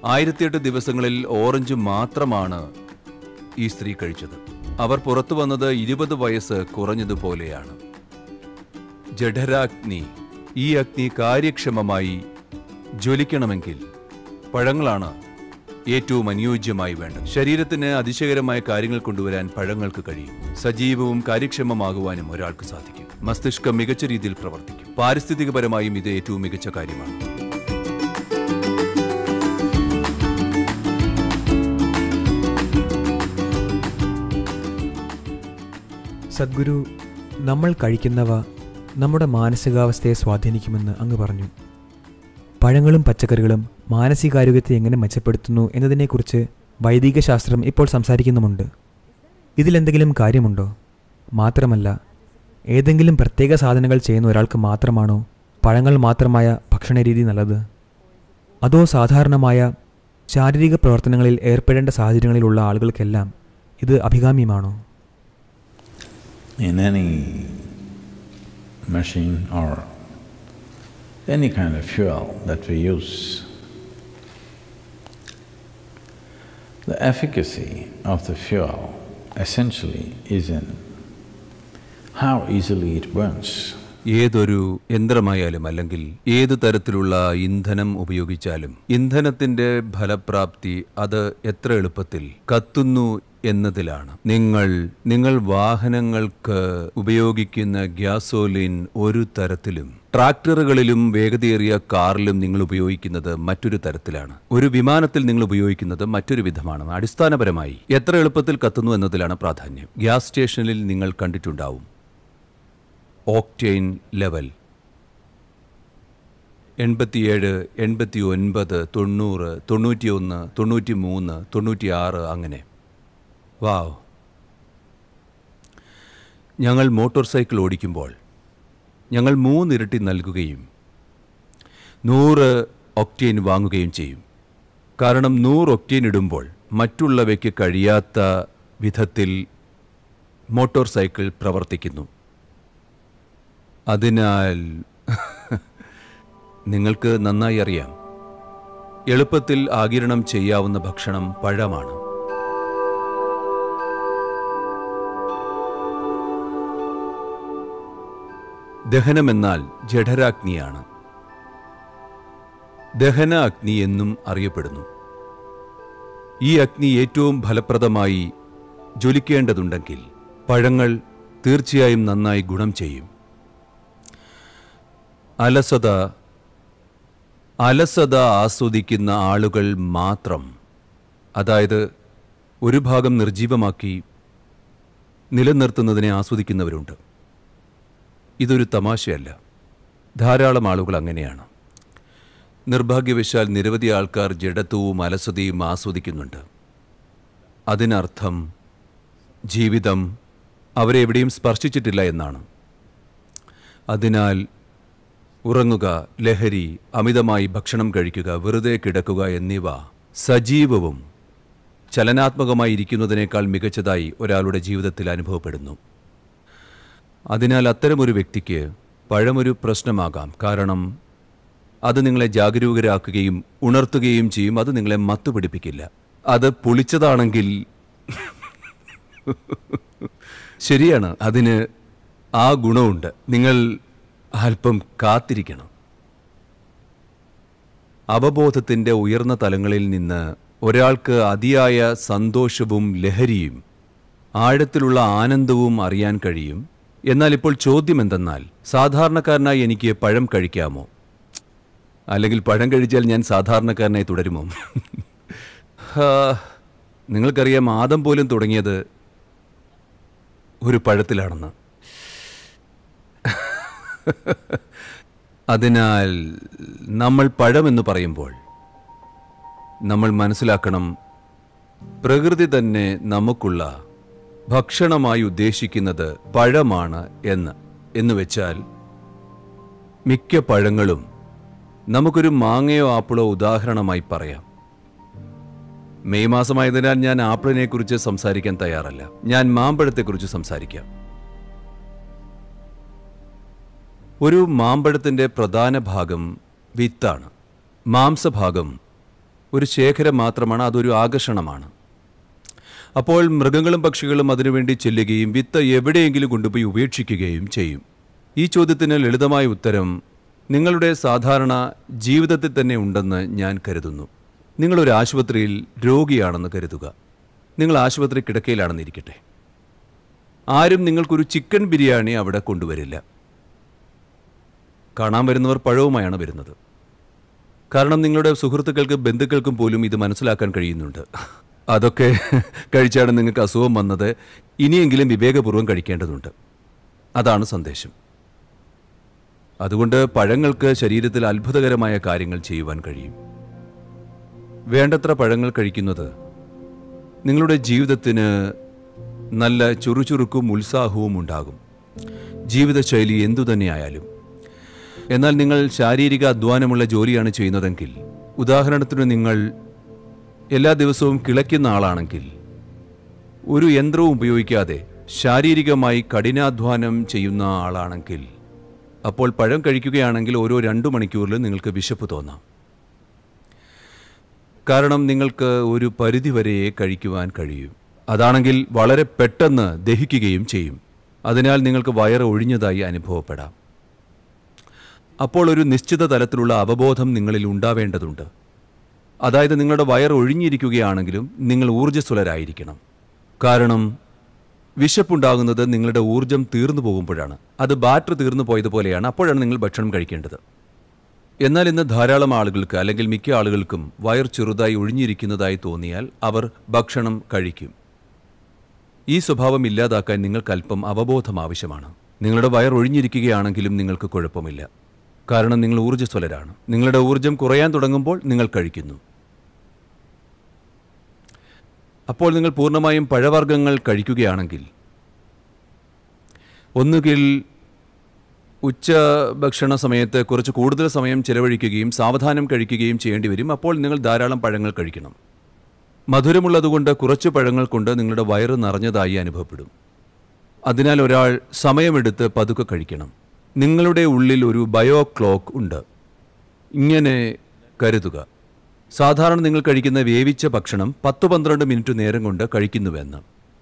ആയിരത്തിയെട്ട് ദിവസങ്ങളിൽ ഓറഞ്ച് മാത്രമാണ് ഈ സ്ത്രീ കഴിച്ചത് അവർ പുറത്തു വന്നത് ഇരുപത് വയസ്സ് കുറഞ്ഞതുപോലെയാണ് ജഠരാഗ്നി ഈ അഗ്നി കാര്യക്ഷമമായി ജ്വലിക്കണമെങ്കിൽ പഴങ്ങളാണ് ഏറ്റവും അനുയോജ്യമായി വേണ്ടത് ശരീരത്തിന് അതിശയകരമായ കാര്യങ്ങൾ കൊണ്ടുവരാൻ പഴങ്ങൾക്ക് കഴിയും സജീവവും കാര്യക്ഷമമാകുവാനും ഒരാൾക്ക് സാധിക്കും മസ്തിഷ്കം മികച്ച രീതിയിൽ പ്രവർത്തിക്കും പാരിസ്ഥിതികപരമായും ഇത് ഏറ്റവും മികച്ച കാര്യമാണ് സദ്ഗുരു നമ്മൾ കഴിക്കുന്നവ നമ്മുടെ മാനസികാവസ്ഥയെ സ്വാധീനിക്കുമെന്ന് അങ്ങ് പറഞ്ഞു പഴങ്ങളും പച്ചക്കറികളും മാനസികാരോഗ്യത്തെ എങ്ങനെ മെച്ചപ്പെടുത്തുന്നു എന്നതിനെക്കുറിച്ച് വൈദിക ശാസ്ത്രം ഇപ്പോൾ സംസാരിക്കുന്നുമുണ്ട് ഇതിലെന്തെങ്കിലും കാര്യമുണ്ടോ മാത്രമല്ല ഏതെങ്കിലും പ്രത്യേക സാധനങ്ങൾ ചെയ്യുന്ന ഒരാൾക്ക് മാത്രമാണോ പഴങ്ങൾ മാത്രമായ ഭക്ഷണരീതി നല്ലത് അതോ സാധാരണമായ ശാരീരിക പ്രവർത്തനങ്ങളിൽ ഏർപ്പെടേണ്ട സാഹചര്യങ്ങളിലുള്ള ആളുകൾക്കെല്ലാം ഇത് അഭികാമ്യമാണോ in any machine or any kind of fuel that we use, the efficacy of the fuel essentially is in how easily it burns. ഏതൊരു യന്ത്രമായാലും അല്ലെങ്കിൽ ഏതു തരത്തിലുള്ള ഇന്ധനം ഉപയോഗിച്ചാലും ഇന്ധനത്തിന്റെ ഫലപ്രാപ്തി അത് എത്ര എളുപ്പത്തിൽ കത്തുന്നു എന്നതിലാണ് നിങ്ങൾ നിങ്ങൾ വാഹനങ്ങൾക്ക് ഉപയോഗിക്കുന്ന ഗ്യാസോലിൻ ഒരു തരത്തിലും ട്രാക്ടറുകളിലും വേഗതയേറിയ കാറിലും നിങ്ങൾ ഉപയോഗിക്കുന്നത് മറ്റൊരു തരത്തിലാണ് ഒരു വിമാനത്തിൽ നിങ്ങൾ ഉപയോഗിക്കുന്നത് മറ്റൊരു വിധമാണ് അടിസ്ഥാനപരമായി എത്ര എളുപ്പത്തിൽ കത്തുന്നു എന്നതിലാണ് പ്രാധാന്യം ഗ്യാസ് സ്റ്റേഷനിൽ നിങ്ങൾ കണ്ടിട്ടുണ്ടാവും ഓക്ടെയിൻ ലെവൽ എൺപത്തിയേഴ് എൺപത്തി ഒൻപത് തൊണ്ണൂറ് തൊണ്ണൂറ്റിയൊന്ന് തൊണ്ണൂറ്റി മൂന്ന് തൊണ്ണൂറ്റിയാറ് അങ്ങനെ വാവ് ഞങ്ങൾ മോട്ടോർ സൈക്കിൾ ഓടിക്കുമ്പോൾ ഞങ്ങൾ മൂന്നിരട്ടി നൽകുകയും നൂറ് ഒക്റ്റേൻ വാങ്ങുകയും ചെയ്യും കാരണം നൂറ് ഒക്റ്റേൻ ഇടുമ്പോൾ മറ്റുള്ളവയ്ക്ക് കഴിയാത്ത വിധത്തിൽ മോട്ടോർ സൈക്കിൾ പ്രവർത്തിക്കുന്നു അതിനാൽ നിങ്ങൾക്ക് നന്നായി അറിയാം എളുപ്പത്തിൽ ആകിരണം ചെയ്യാവുന്ന ഭക്ഷണം പഴമാണ് ദഹനമെന്നാൽ ജഠരാഗ്നിയാണ് ദഹന അഗ്നി എന്നും അറിയപ്പെടുന്നു ഈ അഗ്നി ഏറ്റവും ഫലപ്രദമായി ജ്വലിക്കേണ്ടതുണ്ടെങ്കിൽ പഴങ്ങൾ തീർച്ചയായും നന്നായി ഗുണം ചെയ്യും അലസത അലസത ആസ്വദിക്കുന്ന ആളുകൾ മാത്രം അതായത് ഒരു ഭാഗം നിർജീവമാക്കി നിലനിർത്തുന്നതിനെ ആസ്വദിക്കുന്നവരുണ്ട് ഇതൊരു തമാശയല്ല ധാരാളം ആളുകൾ അങ്ങനെയാണ് നിർഭാഗ്യവശാൽ നിരവധി ആൾക്കാർ ജഡത്വവും അലസതയും ആസ്വദിക്കുന്നുണ്ട് അതിനർത്ഥം ജീവിതം അവരെ എവിടെയും സ്പർശിച്ചിട്ടില്ല എന്നാണ് അതിനാൽ ഉറങ്ങുക ലഹരി അമിതമായി ഭക്ഷണം കഴിക്കുക വെറുതെ കിടക്കുക എന്നിവ സജീവവും ചലനാത്മകമായി ഇരിക്കുന്നതിനേക്കാൾ മികച്ചതായി ഒരാളുടെ ജീവിതത്തിൽ അനുഭവപ്പെടുന്നു അതിനാൽ അത്തരമൊരു വ്യക്തിക്ക് പഴമൊരു പ്രശ്നമാകാം കാരണം അത് നിങ്ങളെ ജാഗരൂകരാക്കുകയും ഉണർത്തുകയും ചെയ്യും അത് നിങ്ങളെ മത്തുപിടിപ്പിക്കില്ല അത് പുളിച്ചതാണെങ്കിൽ ശരിയാണ് അതിന് ആ ഗുണമുണ്ട് നിങ്ങൾ അല്പം കാത്തിരിക്കണം അവബോധത്തിൻ്റെ ഉയർന്ന തലങ്ങളിൽ നിന്ന് ഒരാൾക്ക് അതിയായ സന്തോഷവും ലഹരിയും ആഴത്തിലുള്ള ആനന്ദവും അറിയാൻ കഴിയും എന്നാൽ ഇപ്പോൾ ചോദ്യം എന്തെന്നാൽ സാധാരണക്കാരനായി എനിക്ക് പഴം കഴിക്കാമോ അല്ലെങ്കിൽ പഴം കഴിച്ചാൽ ഞാൻ സാധാരണക്കാരനായി തുടരുമോ ഹാ, നിങ്ങൾക്കറിയാം ആദം പോലും തുടങ്ങിയത് ഒരു പഴത്തിലാണെന്ന് അതിനാൽ നമ്മൾ പഴമെന്ന് പറയുമ്പോൾ നമ്മൾ മനസ്സിലാക്കണം പ്രകൃതി തന്നെ നമുക്കുള്ള ഭക്ഷണമായി ഉദ്ദേശിക്കുന്നത് പഴമാണ് എന്ന് എന്ന് വെച്ചാൽ മിക്ക പഴങ്ങളും നമുക്കൊരു മാങ്ങയോ ആപ്പിളോ ഉദാഹരണമായി പറയാം മെയ് മാസമായതിനാൽ ഞാൻ ആപ്പിളിനെ കുറിച്ച് സംസാരിക്കാൻ തയ്യാറല്ല ഞാൻ മാമ്പഴത്തെക്കുറിച്ച് സംസാരിക്കാം ഒരു മാമ്പഴത്തിൻ്റെ പ്രധാന ഭാഗം വിത്താണ് മാംസഭാഗം ഒരു ശേഖരം മാത്രമാണ് അതൊരു ആകർഷണമാണ് അപ്പോൾ മൃഗങ്ങളും പക്ഷികളും അതിനുവേണ്ടി ചെല്ലുകയും വിത്ത് എവിടെയെങ്കിലും കൊണ്ടുപോയി ഉപേക്ഷിക്കുകയും ചെയ്യും ഈ ചോദ്യത്തിന് ലളിതമായ ഉത്തരം നിങ്ങളുടെ സാധാരണ ജീവിതത്തിൽ തന്നെ ഉണ്ടെന്ന് ഞാൻ കരുതുന്നു നിങ്ങളൊരു ആശുപത്രിയിൽ രോഗിയാണെന്ന് കരുതുക നിങ്ങൾ ആശുപത്രി കിടക്കയിലാണെന്നിരിക്കട്ടെ ആരും നിങ്ങൾക്കൊരു ചിക്കൻ ബിരിയാണി അവിടെ കൊണ്ടുവരില്ല കാണാൻ വരുന്നവർ പഴവുമായാണ് വരുന്നത് കാരണം നിങ്ങളുടെ സുഹൃത്തുക്കൾക്കും ബന്ധുക്കൾക്കും പോലും ഇത് മനസ്സിലാക്കാൻ കഴിയുന്നുണ്ട് അതൊക്കെ കഴിച്ചാണ് നിങ്ങൾക്ക് അസുഖം വന്നത് ഇനിയെങ്കിലും വിവേകപൂർവ്വം കഴിക്കേണ്ടതുണ്ട് അതാണ് സന്ദേശം അതുകൊണ്ട് പഴങ്ങൾക്ക് ശരീരത്തിൽ അത്ഭുതകരമായ കാര്യങ്ങൾ ചെയ്യുവാൻ കഴിയും വേണ്ടത്ര പഴങ്ങൾ കഴിക്കുന്നത് നിങ്ങളുടെ ജീവിതത്തിന് നല്ല ചുറുചുറുക്കും ഉത്സാഹവും ഉണ്ടാകും ജീവിതശൈലി എന്തുതന്നെയായാലും എന്നാൽ നിങ്ങൾ ശാരീരിക അധ്വാനമുള്ള ജോലിയാണ് ചെയ്യുന്നതെങ്കിൽ ഉദാഹരണത്തിന് നിങ്ങൾ എല്ലാ ദിവസവും കിളയ്ക്കുന്ന ആളാണെങ്കിൽ ഒരു യന്ത്രവും ഉപയോഗിക്കാതെ ശാരീരികമായി കഠിനാധ്വാനം ചെയ്യുന്ന ആളാണെങ്കിൽ അപ്പോൾ പഴം കഴിക്കുകയാണെങ്കിൽ ഓരോ രണ്ടു മണിക്കൂറിൽ നിങ്ങൾക്ക് വിശപ്പ് തോന്നാം കാരണം നിങ്ങൾക്ക് ഒരു പരിധിവരെയേ കഴിക്കുവാൻ കഴിയൂ അതാണെങ്കിൽ വളരെ പെട്ടെന്ന് ദഹിക്കുകയും ചെയ്യും അതിനാൽ നിങ്ങൾക്ക് വയറ് ഒഴിഞ്ഞതായി അനുഭവപ്പെടാം അപ്പോൾ ഒരു നിശ്ചിത തലത്തിലുള്ള അവബോധം നിങ്ങളിൽ ഉണ്ടാവേണ്ടതുണ്ട് അതായത് നിങ്ങളുടെ വയർ ഒഴിഞ്ഞിരിക്കുകയാണെങ്കിലും നിങ്ങൾ ഊർജ്ജസ്വലരായിരിക്കണം കാരണം വിശപ്പുണ്ടാകുന്നത് നിങ്ങളുടെ ഊർജം തീർന്നു പോകുമ്പോഴാണ് അത് ബാറ്ററി തീർന്നു പോയതുപോലെയാണ് അപ്പോഴാണ് നിങ്ങൾ ഭക്ഷണം കഴിക്കേണ്ടത് എന്നാൽ ഇന്ന് ധാരാളം ആളുകൾക്ക് അല്ലെങ്കിൽ മിക്ക ആളുകൾക്കും വയർ ചെറുതായി ഒഴിഞ്ഞിരിക്കുന്നതായി തോന്നിയാൽ അവർ ഭക്ഷണം കഴിക്കും ഈ സ്വഭാവം ഇല്ലാതാക്കാൻ നിങ്ങൾക്ക് അല്പം അവബോധം ആവശ്യമാണ് നിങ്ങളുടെ വയർ ഒഴിഞ്ഞിരിക്കുകയാണെങ്കിലും നിങ്ങൾക്ക് കുഴപ്പമില്ല കാരണം നിങ്ങൾ ഊർജ്ജസ്വലരാണ് നിങ്ങളുടെ ഊർജം കുറയാൻ തുടങ്ങുമ്പോൾ നിങ്ങൾ കഴിക്കുന്നു അപ്പോൾ നിങ്ങൾ പൂർണ്ണമായും പഴവർഗ്ഗങ്ങൾ കഴിക്കുകയാണെങ്കിൽ ഒന്നുകിൽ ഉച്ച ഭക്ഷണ സമയത്ത് കുറച്ച് കൂടുതൽ സമയം ചെലവഴിക്കുകയും സാവധാനം കഴിക്കുകയും ചെയ്യേണ്ടി വരും അപ്പോൾ നിങ്ങൾ ധാരാളം പഴങ്ങൾ കഴിക്കണം മധുരമുള്ളതുകൊണ്ട് കുറച്ച് പഴങ്ങൾ കൊണ്ട് നിങ്ങളുടെ വയറ് നിറഞ്ഞതായി അനുഭവപ്പെടും അതിനാൽ ഒരാൾ സമയമെടുത്ത് പതുക്കെ കഴിക്കണം നിങ്ങളുടെ ഉള്ളിൽ ഒരു ബയോ ക്ലോക്ക് ഉണ്ട് ഇങ്ങനെ കരുതുക സാധാരണ നിങ്ങൾ കഴിക്കുന്ന വേവിച്ച ഭക്ഷണം പത്ത് പന്ത്രണ്ട് മിനിറ്റ് നേരം കൊണ്ട് കഴിക്കുന്നുവെന്ന്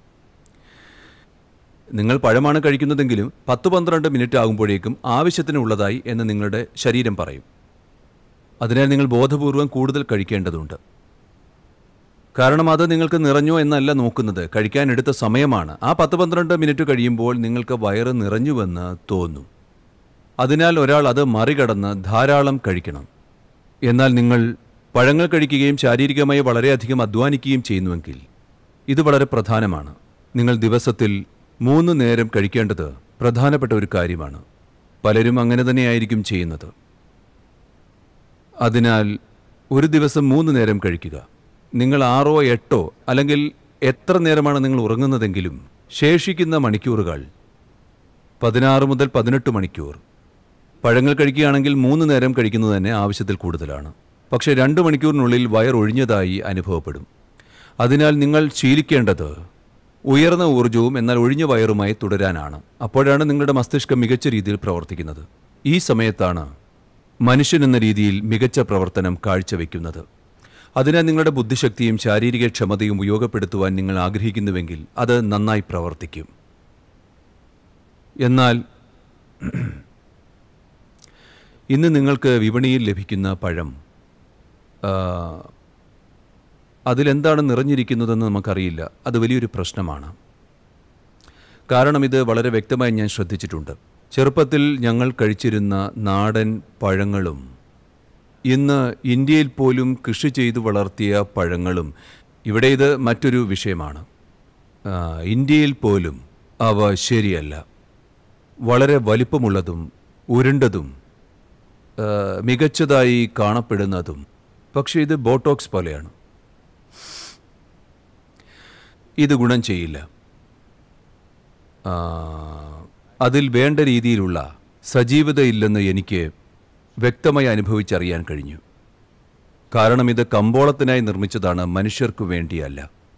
നിങ്ങൾ പഴമാണ് കഴിക്കുന്നതെങ്കിലും പത്ത് പന്ത്രണ്ട് മിനിറ്റ് ആകുമ്പോഴേക്കും ആവശ്യത്തിനുള്ളതായി എന്ന് നിങ്ങളുടെ ശരീരം പറയും അതിനാൽ നിങ്ങൾ ബോധപൂർവം കൂടുതൽ കഴിക്കേണ്ടതുണ്ട് കാരണം അത് നിങ്ങൾക്ക് നിറഞ്ഞോ എന്നല്ല നോക്കുന്നത് കഴിക്കാൻ എടുത്ത സമയമാണ് ആ പത്ത് പന്ത്രണ്ട് മിനിറ്റ് കഴിയുമ്പോൾ നിങ്ങൾക്ക് വയറ് നിറഞ്ഞുവെന്ന് തോന്നും അതിനാൽ ഒരാൾ അത് മറികടന്ന് ധാരാളം കഴിക്കണം എന്നാൽ നിങ്ങൾ പഴങ്ങൾ കഴിക്കുകയും ശാരീരികമായി വളരെയധികം അധ്വാനിക്കുകയും ചെയ്യുന്നുവെങ്കിൽ ഇത് വളരെ പ്രധാനമാണ് നിങ്ങൾ ദിവസത്തിൽ മൂന്ന് നേരം കഴിക്കേണ്ടത് പ്രധാനപ്പെട്ട ഒരു കാര്യമാണ് പലരും അങ്ങനെ തന്നെയായിരിക്കും ചെയ്യുന്നത് അതിനാൽ ഒരു ദിവസം മൂന്ന് നേരം കഴിക്കുക നിങ്ങൾ ആറോ എട്ടോ അല്ലെങ്കിൽ എത്ര നേരമാണ് നിങ്ങൾ ഉറങ്ങുന്നതെങ്കിലും ശേഷിക്കുന്ന മണിക്കൂറുകൾ പതിനാറ് മുതൽ പതിനെട്ട് മണിക്കൂർ പഴങ്ങൾ കഴിക്കുകയാണെങ്കിൽ മൂന്ന് നേരം കഴിക്കുന്നത് തന്നെ ആവശ്യത്തിൽ കൂടുതലാണ് പക്ഷേ രണ്ട് മണിക്കൂറിനുള്ളിൽ വയർ ഒഴിഞ്ഞതായി അനുഭവപ്പെടും അതിനാൽ നിങ്ങൾ ശീലിക്കേണ്ടത് ഉയർന്ന ഊർജവും എന്നാൽ ഒഴിഞ്ഞ വയറുമായി തുടരാനാണ് അപ്പോഴാണ് നിങ്ങളുടെ മസ്തിഷ്കം മികച്ച രീതിയിൽ പ്രവർത്തിക്കുന്നത് ഈ സമയത്താണ് മനുഷ്യൻ എന്ന രീതിയിൽ മികച്ച പ്രവർത്തനം കാഴ്ചവെക്കുന്നത് അതിനാൽ നിങ്ങളുടെ ബുദ്ധിശക്തിയും ശാരീരിക ക്ഷമതയും ഉപയോഗപ്പെടുത്തുവാൻ നിങ്ങൾ ആഗ്രഹിക്കുന്നുവെങ്കിൽ അത് നന്നായി പ്രവർത്തിക്കും എന്നാൽ ഇന്ന് നിങ്ങൾക്ക് വിപണിയിൽ ലഭിക്കുന്ന പഴം ആ, അതിലെന്താണ് നിറഞ്ഞിരിക്കുന്നതെന്ന് നമുക്കറിയില്ല അത് വലിയൊരു പ്രശ്നമാണ് കാരണം ഇത് വളരെ വ്യക്തമായി ഞാൻ ശ്രദ്ധിച്ചിട്ടുണ്ട് ചെറുപ്പത്തിൽ ഞങ്ങൾ കഴിച്ചിരുന്ന നാടൻ പഴങ്ങളും ഇന്ന് ഇന്ത്യയിൽ പോലും കൃഷി ചെയ്തു വളർത്തിയ പഴങ്ങളും ഇവിടെ ഇത് മറ്റൊരു വിഷയമാണ് ആ, ഇന്ത്യയിൽ പോലും അവ ശരിയല്ല വളരെ വലിപ്പമുള്ളതും ഉരുണ്ടതും ആ, മികച്ചതായി കാണപ്പെടുന്നതും പക്ഷേ ഇത് ബോട്ടോക്സ് പോലെയാണ് ഇത് ഗുണം ചെയ്യില്ല ആ, അതിൽ വേണ്ട രീതിയിലുള്ള സജീവതയില്ലെന്ന് എനിക്ക് വ്യക്തമായി അനുഭവിച്ചറിയാൻ കഴിഞ്ഞു കാരണം ഇത് കമ്പോളത്തിനായി നിർമ്മിച്ചതാണ് മനുഷ്യർക്കു വേണ്ടിയല്ല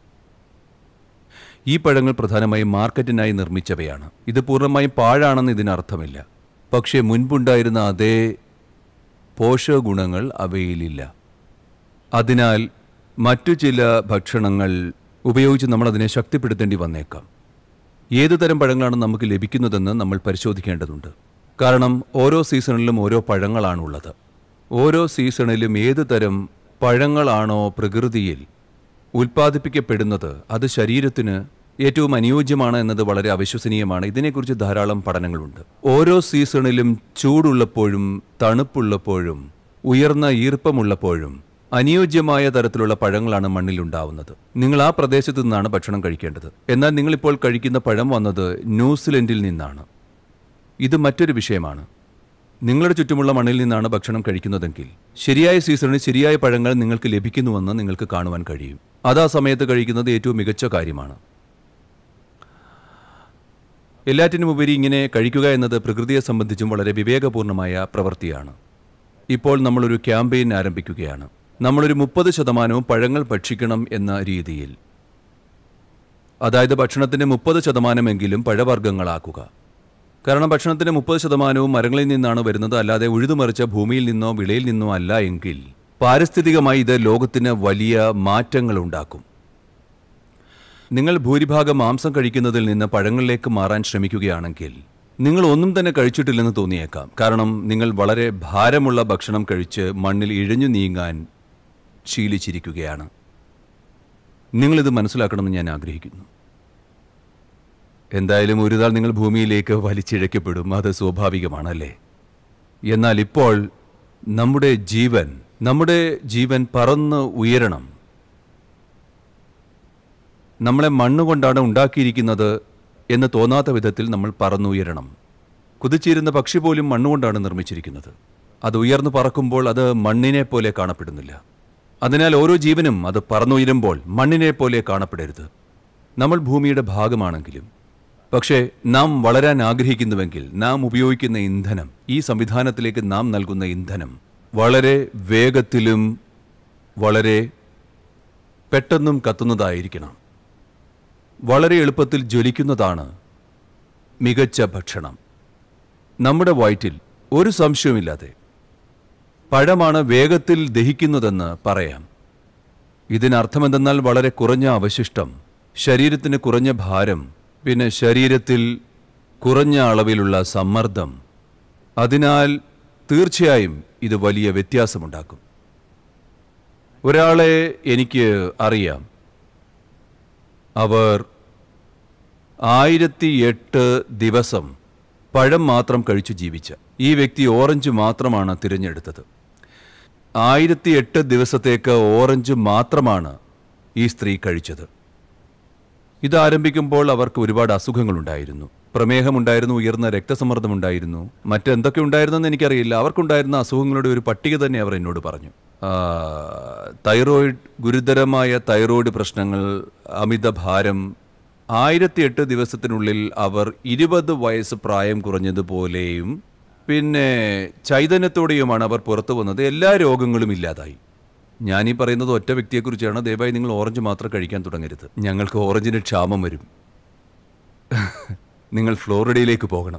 ഈ പഴങ്ങൾ പ്രധാനമായും മാർക്കറ്റിനായി നിർമ്മിച്ചവയാണ് ഇത് പൂർണ്ണമായും പാഴാണെന്ന് ഇതിനർത്ഥമില്ല പക്ഷേ മുൻപുണ്ടായിരുന്ന അതേ പോഷകഗുണങ്ങൾ അവയിലില്ല അതിനാൽ മറ്റു ചില ഭക്ഷണങ്ങൾ ഉപയോഗിച്ച് നമ്മൾ അതിനെ ശക്തിപ്പെടുത്തേണ്ടി വന്നേക്കാം ഏതു തരം പഴങ്ങളാണ് നമുക്ക് ലഭിക്കുന്നതെന്ന് നമ്മൾ പരിശോധിക്കേണ്ടതുണ്ട് കാരണം ഓരോ സീസണിലും ഓരോ പഴങ്ങളാണുള്ളത് ഓരോ സീസണിലും ഏതു തരം പഴങ്ങളാണോ പ്രകൃതിയിൽ ഉൽപ്പാദിപ്പിക്കപ്പെടുന്നത് അത് ശരീരത്തിന് ഏറ്റവും അനുയോജ്യമാണ് എന്നത് വളരെ അവിശ്വസനീയമാണ് ഇതിനെക്കുറിച്ച് ധാരാളം പഠനങ്ങളുണ്ട് ഓരോ സീസണിലും ചൂടുള്ളപ്പോഴും തണുപ്പുള്ളപ്പോഴും ഉയർന്ന ഈർപ്പമുള്ളപ്പോഴും അനുയോജ്യമായ തരത്തിലുള്ള പഴങ്ങളാണ് മണ്ണിൽ ഉണ്ടാവുന്നത് നിങ്ങൾ ആ പ്രദേശത്തു നിന്നാണ് ഭക്ഷണം കഴിക്കേണ്ടത് എന്നാൽ നിങ്ങളിപ്പോൾ കഴിക്കുന്ന പഴം വന്നത് ന്യൂസിലൻഡിൽ നിന്നാണ് ഇത് മറ്റൊരു വിഷയമാണ് നിങ്ങളുടെ ചുറ്റുമുള്ള മണ്ണിൽ നിന്നാണ് ഭക്ഷണം കഴിക്കുന്നതെങ്കിൽ ശരിയായ സീസണിൽ ശരിയായ പഴങ്ങൾ നിങ്ങൾക്ക് ലഭിക്കുന്നുവെന്ന് നിങ്ങൾക്ക് കാണുവാൻ കഴിയും അത് ആ സമയത്ത് കഴിക്കുന്നത് ഏറ്റവും മികച്ച കാര്യമാണ് എല്ലാറ്റിനും ഉപരി ഇങ്ങനെ കഴിക്കുക എന്നത് പ്രകൃതിയെ സംബന്ധിച്ചും വളരെ വിവേകപൂർണമായ പ്രവൃത്തിയാണ് ഇപ്പോൾ നമ്മളൊരു ക്യാമ്പയിൻ ആരംഭിക്കുകയാണ് നമ്മളൊരു മുപ്പത് ശതമാനവും പഴങ്ങൾ ഭക്ഷിക്കണം എന്ന രീതിയിൽ അതായത് ഭക്ഷണത്തിന്റെ മുപ്പത് ശതമാനമെങ്കിലും പഴവർഗ്ഗങ്ങളാക്കുക കാരണം ഭക്ഷണത്തിന്റെ മുപ്പത് ശതമാനവും മരങ്ങളിൽ നിന്നാണ് വരുന്നത് അല്ലാതെ ഉഴുതുമറിച്ച ഭൂമിയിൽ നിന്നോ വിളയിൽ നിന്നോ അല്ല എങ്കിൽ പാരിസ്ഥിതികമായി ഇത് ലോകത്തിന് വലിയ മാറ്റങ്ങൾ ഉണ്ടാക്കും നിങ്ങൾ ഭൂരിഭാഗം മാംസം കഴിക്കുന്നതിൽ നിന്ന് പഴങ്ങളിലേക്ക് മാറാൻ ശ്രമിക്കുകയാണെങ്കിൽ നിങ്ങൾ ഒന്നും തന്നെ കഴിച്ചിട്ടില്ലെന്ന് തോന്നിയേക്കാം കാരണം നിങ്ങൾ വളരെ ഭാരമുള്ള ഭക്ഷണം കഴിച്ച് മണ്ണിൽ ഇഴഞ്ഞു നീങ്ങാൻ ശീലിച്ചിരിക്കുകയാണ് നിങ്ങളിത് മനസ്സിലാക്കണമെന്ന് ഞാൻ ആഗ്രഹിക്കുന്നു എന്തായാലും ഒരു നാൾ നിങ്ങൾ ഭൂമിയിലേക്ക് വലിച്ചിഴക്കപ്പെടും അത് സ്വാഭാവികമാണല്ലേ എന്നാൽ ഇപ്പോൾ നമ്മുടെ ജീവൻ നമ്മുടെ ജീവൻ പറന്ന് ഉയരണം നമ്മളെ മണ്ണുകൊണ്ടാണ് ഉണ്ടാക്കിയിരിക്കുന്നത് എന്ന് തോന്നാത്ത വിധത്തിൽ നമ്മൾ പറന്നുയരണം കുതിച്ചിരുന്ന പക്ഷി പോലും മണ്ണുകൊണ്ടാണ് നിർമ്മിച്ചിരിക്കുന്നത് അത് ഉയർന്നു പറക്കുമ്പോൾ അത് മണ്ണിനെ പോലെ കാണപ്പെടുന്നില്ല അതിനാൽ ഓരോ ജീവനും അത് പറന്നുയരുമ്പോൾ മണ്ണിനെ പോലെ കാണപ്പെടരുത് നമ്മൾ ഭൂമിയുടെ ഭാഗമാണെങ്കിലും പക്ഷേ നാം വളരാൻ ആഗ്രഹിക്കുന്നുവെങ്കിൽ നാം ഉപയോഗിക്കുന്ന ഇന്ധനം ഈ സംവിധാനത്തിലേക്ക് നാം നൽകുന്ന ഇന്ധനം വളരെ വേഗത്തിലും വളരെ പെട്ടെന്നും കത്തുന്നതായിരിക്കണം വളരെ എളുപ്പത്തിൽ ജ്വലിക്കുന്നതാണ് മികച്ച ഭക്ഷണം നമ്മുടെ വയറ്റിൽ ഒരു സംശയവുമില്ലാതെ പഴമാണ് വേഗത്തിൽ ദഹിക്കുന്നതെന്ന് പറയാം ഇതിനർത്ഥമെന്തെന്നാൽ വളരെ കുറഞ്ഞ അവശിഷ്ടം ശരീരത്തിന് കുറഞ്ഞ ഭാരം പിന്നെ ശരീരത്തിൽ കുറഞ്ഞ അളവിലുള്ള സമ്മർദ്ദം അതിനാൽ തീർച്ചയായും ഇത് വലിയ വ്യത്യാസമുണ്ടാക്കും ഒരാളെ എനിക്ക് അറിയാം അവർ ആയിരത്തി എട്ട് ദിവസം പഴം മാത്രം കഴിച്ചു ജീവിച്ച ഈ വ്യക്തി ഓറഞ്ച് മാത്രമാണ് തിരഞ്ഞെടുത്തത് ആയിരത്തി എട്ട് ദിവസത്തേക്ക് ഓറഞ്ച് മാത്രമാണ് ഈ സ്ത്രീ കഴിച്ചത് ഇത് ആരംഭിക്കുമ്പോൾ അവർക്ക് ഒരുപാട് അസുഖങ്ങളുണ്ടായിരുന്നു പ്രമേഹമുണ്ടായിരുന്നു ഉയർന്ന രക്തസമ്മർദ്ദമുണ്ടായിരുന്നു മറ്റെന്തൊക്കെ ഉണ്ടായിരുന്നെന്ന് എനിക്കറിയില്ല അവർക്കുണ്ടായിരുന്ന അസുഖങ്ങളുടെ ഒരു പട്ടിക തന്നെ അവർ എന്നോട് പറഞ്ഞു ആ, തൈറോയിഡ് ഗുരുതരമായ തൈറോയിഡ് പ്രശ്നങ്ങൾ അമിതഭാരം ആയിരത്തി എട്ട് ദിവസത്തിനുള്ളിൽ അവർ ഇരുപത് വയസ്സ് പ്രായം കുറഞ്ഞതുപോലെയും പിന്നെ ചൈതന്യത്തോടെയുമാണ് അവർ പുറത്തു വന്നത് എല്ലാ രോഗങ്ങളും ഇല്ലാതായി ഞാനീ പറയുന്നത് ഒറ്റ വ്യക്തിയെക്കുറിച്ചാണ് ദയവായി നിങ്ങൾ ഓറഞ്ച് മാത്രം കഴിക്കാൻ തുടങ്ങരുത് ഞങ്ങൾക്ക് ഓറഞ്ചിന് ക്ഷാമം വരും നിങ്ങൾ ഫ്ലോറിഡയിലേക്ക് പോകണം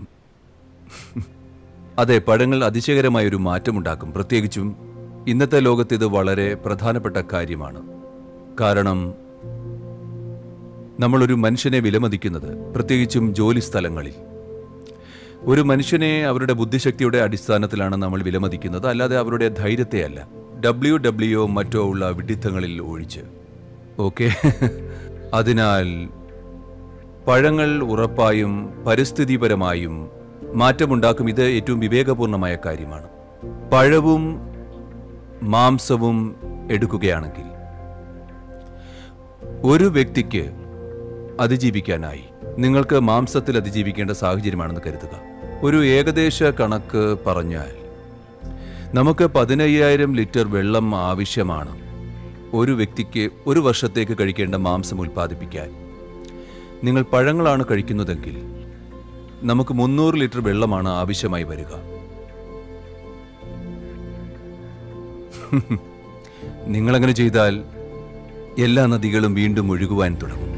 അതെ പഴങ്ങൾ അതിശയകരമായ ഒരു മാറ്റമുണ്ടാക്കും പ്രത്യേകിച്ചും ഇന്നത്തെ ലോകത്ത് ഇത് വളരെ പ്രധാനപ്പെട്ട കാര്യമാണ് കാരണം നമ്മളൊരു മനുഷ്യനെ വിലമതിക്കുന്നത് പ്രത്യേകിച്ചും ജോലി സ്ഥലങ്ങളിൽ ഒരു മനുഷ്യനെ അവരുടെ ബുദ്ധിശക്തിയുടെ അടിസ്ഥാനത്തിലാണ് നമ്മൾ വിലമതിക്കുന്നത് അല്ലാതെ അവരുടെ ധൈര്യത്തെയല്ല ഡബ്ല്യു ഡബ്ല്യു മറ്റോ ഉള്ള വിഡിത്തങ്ങളിൽ ഒഴിച്ച് ഓക്കെ അതിനാൽ പഴങ്ങൾ ഉറപ്പായും പരിസ്ഥിതിപരമായും മാറ്റമുണ്ടാക്കും ഇത് ഏറ്റവും വിവേകപൂർണമായ കാര്യമാണ് പഴവും മാംസവും എടുക്കുകയാണെങ്കിൽ ഒരു വ്യക്തിക്ക് അതിജീവിക്കാനായി നിങ്ങൾക്ക് മാംസത്തിൽ അതിജീവിക്കേണ്ട സാഹചര്യമാണെന്ന് കരുതുക ഒരു ഏകദേശ കണക്ക് പറഞ്ഞാൽ നമുക്ക് പതിനയ്യായിരം ലിറ്റർ വെള്ളം ആവശ്യമാണ് ഒരു വ്യക്തിക്ക് ഒരു വർഷത്തേക്ക് കഴിക്കേണ്ട മാംസം ഉൽപ്പാദിപ്പിക്കാൻ നിങ്ങൾ പഴങ്ങളാണ് കഴിക്കുന്നതെങ്കിൽ നമുക്ക് മുന്നൂറ് ലിറ്റർ വെള്ളമാണ് ആവശ്യമായി വരിക നിങ്ങളങ്ങനെ ചെയ്താൽ എല്ലാ നദികളും വീണ്ടും ഒഴുകുവാൻ തുടങ്ങും